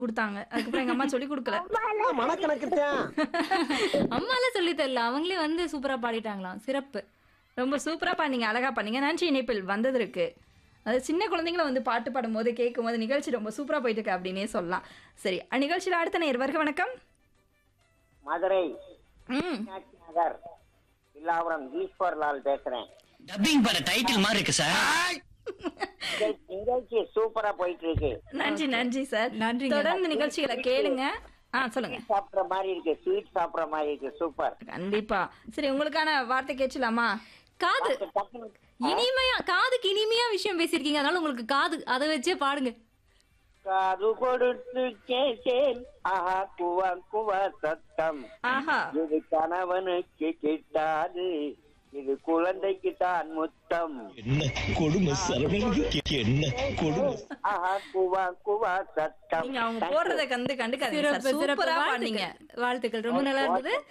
குடுத்தாங்க. அதுக்கப்புறம் எங்க அம்மா சொல்லிக் குடுக்கல. மனக்கணக்குத்தான் அம்மாலாம் சொல்லி தரல. அவங்களே வந்து சூப்பரா பாடிட்டாங்களாம். சிறப்பு. ரொம்ப சூப்பரா பாடுனீங்க. அழகா பாடுனீங்க. நன்றி இணைப்பில் வந்ததற்கு. அது சின்ன குழந்தைங்கள வந்து பாட்டு பாடும்போது, கேட்கும்போது நிகழ்ச்சி ரொம்ப சூப்பரா போயிட்டு இருக்கு அப்படின்னே சொல்லலாம். சரி, நிகழ்ச்சியில அடுத்த நேயர் வருக வணக்கம். மதுரை ம். மீனாட்சி நகர் வில்லாபுரம் ஈஸ்வர் லால் பேசுறேன் டப்பிங் பட டைட்டில் மாதிரி இருக்கு சார் நிகழ்ச்சி- நிகழ்ச்சி சூப்பரா போயிட்டு இருக்கு நன்றி நன்றி சார். நன்றிங்க. தொடர்ந்து நிகழ்ச்சிகளை கேளுங்க. ஆ சொல்லுங்க. சாப்பிடுற மாதிரி இருக்கு ஸ்வீட் சாப்பிடுற மாதிரி இருக்கு சூப்பர் கண்டிப்பா. சரி உங்களுக்கான வார்த்தை கேட்கலாமா? காது டக்குனு இனிமையா காதுக்கு இனிமையா விஷயம் பேசியிருக்கீங்க அதனால உங்களுக்கு காது அதை வச்சே பாடுங்க காது கொடுத்து கேட்டேன் ஆஹா குவா குவா சத்தம் ஆஹா. இது கணவனுக்கு கிட்டாது இது குழந்தைக்கு தான் முத்தம் என்ன கொடுமை சரவணனுக்கு என்ன கொடுமை ஆஹா குவா குவா சத்தம் நீங்க அவங்க போடுறத கண்டு கண்டுக்காதீங்க சிறப்பு சார். சிறப்பு சூப்பரா பண்ணீங்க. வாழ்த்துக்கள் வாழ்த்துக்கள் ரொம்ப நல்லா இருந்தது